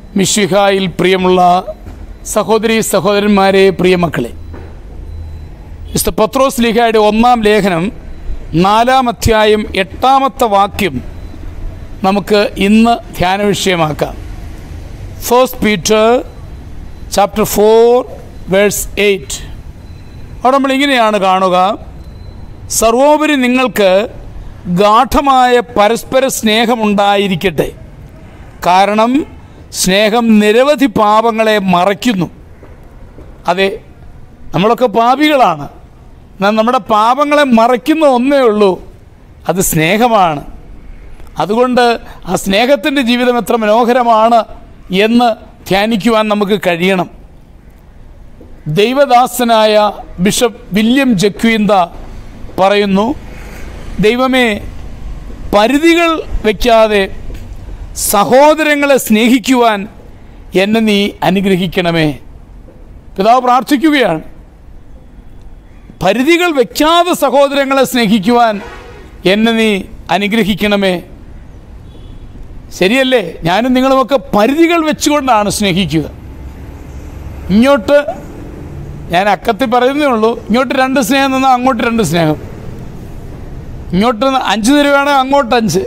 മിഷിഹായിൽ പ്രിയമുള്ള സഹോദരി സഹോദരന്മാരെ പ്രിയമക്കളെ മിസ്റ്റർ പത്രോസ് ലിഹയുടെ ഒന്നാം ലേഖനം നാലാം അധ്യായം എട്ടാമത്തെ വാക്യം നമുക്ക് ഇന്ന് ധ്യാന വിഷയമാക്കാം first Peter chapter four verse eight അവിടെ നമ്മൾ ഇങ്ങനെയാണ് കാണുക സർവോപരി നിങ്ങൾക്ക് ഗാഠമായ പരസ്പര സ്നേഹമുണ്ടായിരിക്കട്ടെ കാരണം സ്നേഹം നിരവധി പാപങ്ങളെ മറയ്ക്കുന്നു അതെ നമ്മളൊക്കെ പാപികളാണ് എന്നാൽ നമ്മുടെ പാപങ്ങളെ മറയ്ക്കുന്ന ഒന്നേ ഉള്ളൂ അത് സ്നേഹമാണ് അതുകൊണ്ട് ആ സ്നേഹത്തിൻ്റെ ജീവിതം എത്ര മനോഹരമാണ് എന്ന് ധ്യാനിക്കുവാൻ നമുക്ക് കഴിയണം ദൈവദാസനായ ബിഷപ്പ് വില്യം ജക്വീന്ത പറയുന്നു ദൈവമേ പരിധികൾ വയ്ക്കാതെ സഹോദരങ്ങളെ സ്നേഹിക്കുവാൻ എന്നെ നീ അനുഗ്രഹിക്കണമേ പിതാവ് പ്രാർത്ഥിക്കുകയാണ് പരിധികൾ വയ്ക്കാതെ സഹോദരങ്ങളെ സ്നേഹിക്കുവാൻ എന്നെ നീ അനുഗ്രഹിക്കണമേ ശരിയല്ലേ ഞാനും നിങ്ങളുമൊക്കെ പരിധികൾ വെച്ചുകൊണ്ടാണ് സ്നേഹിക്കുക ഇങ്ങോട്ട് ഞാൻ അക്കത്തിൽ പറയുന്നേ ഉള്ളൂ ഇങ്ങോട്ട് രണ്ട് സ്നേഹം നിന്നാൽ അങ്ങോട്ട് രണ്ട് സ്നേഹം ഇങ്ങോട്ട് അഞ്ച് തരുവാണെങ്കിൽ അങ്ങോട്ട് അഞ്ച്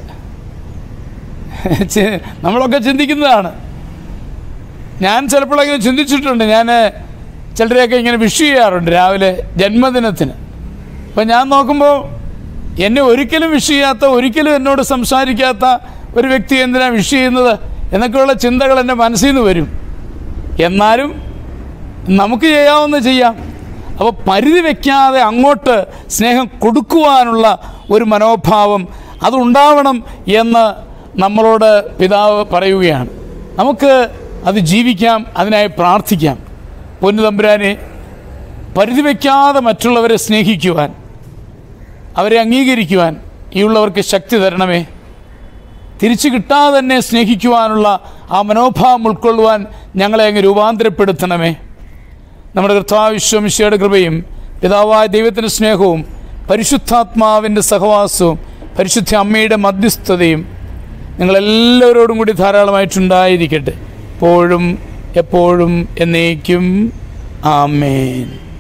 ചി- നമ്മളൊക്കെ ചിന്തിക്കുന്നതാണ് ഞാൻ ചിലപ്പോഴെങ്കിലും ചിന്തിച്ചിട്ടുണ്ട് ഞാൻ ചിലരെയൊക്കെ ഇങ്ങനെ വിഷ് ചെയ്യാറുണ്ട് രാവിലെ ജന്മദിനത്തിന് അപ്പം ഞാൻ നോക്കുമ്പോൾ എന്നെ ഒരിക്കലും വിഷ് ചെയ്യാത്ത ഒരിക്കലും എന്നോട് സംസാരിക്കാത്ത ഒരു വ്യക്തി എന്തിനാണ് വിഷ് ചെയ്യുന്നത് എന്നൊക്കെയുള്ള ചിന്തകൾ എൻ്റെ മനസ്സിൽ നിന്ന് വരും എന്നാലും നമുക്ക് ചെയ്യാവുന്ന ചെയ്യാം അപ്പോൾ പരിധി വയ്ക്കാതെ അങ്ങോട്ട് സ്നേഹം കൊടുക്കുവാനുള്ള ഒരു മനോഭാവം അതുണ്ടാവണം എന്ന് നമ്മളോട് പിതാവ് പറയുകയാണ് നമുക്ക് അത് ജീവിക്കാം അതിനായി പ്രാർത്ഥിക്കാം പൊന്നു തമ്പുരാനെ പരിധി വയ്ക്കാതെ മറ്റുള്ളവരെ സ്നേഹിക്കുവാൻ അവരെ അംഗീകരിക്കുവാൻ ഈ ഉള്ളവർക്ക് ശക്തി തരണമേ തിരിച്ചു കിട്ടാതെ തന്നെ സ്നേഹിക്കുവാനുള്ള ആ മനോഭാവം ഉൾക്കൊള്ളുവാൻ ഞങ്ങളെ അങ്ങ് രൂപാന്തരപ്പെടുത്തണമേ നമ്മുടെ കർത്താവിശ്വമിശയുടെ കൃപയും പിതാവായ ദൈവത്തിൻ്റെ സ്നേഹവും പരിശുദ്ധാത്മാവിൻ്റെ സഹവാസവും പരിശുദ്ധ അമ്മയുടെ മധ്യസ്ഥതയും നിങ്ങളെല്ലാവരോടും കൂടി ധാരാളമായിട്ടുണ്ടായിരിക്കട്ടെ എപ്പോഴും എപ്പോഴും എന്നേക്കും ആമേൻ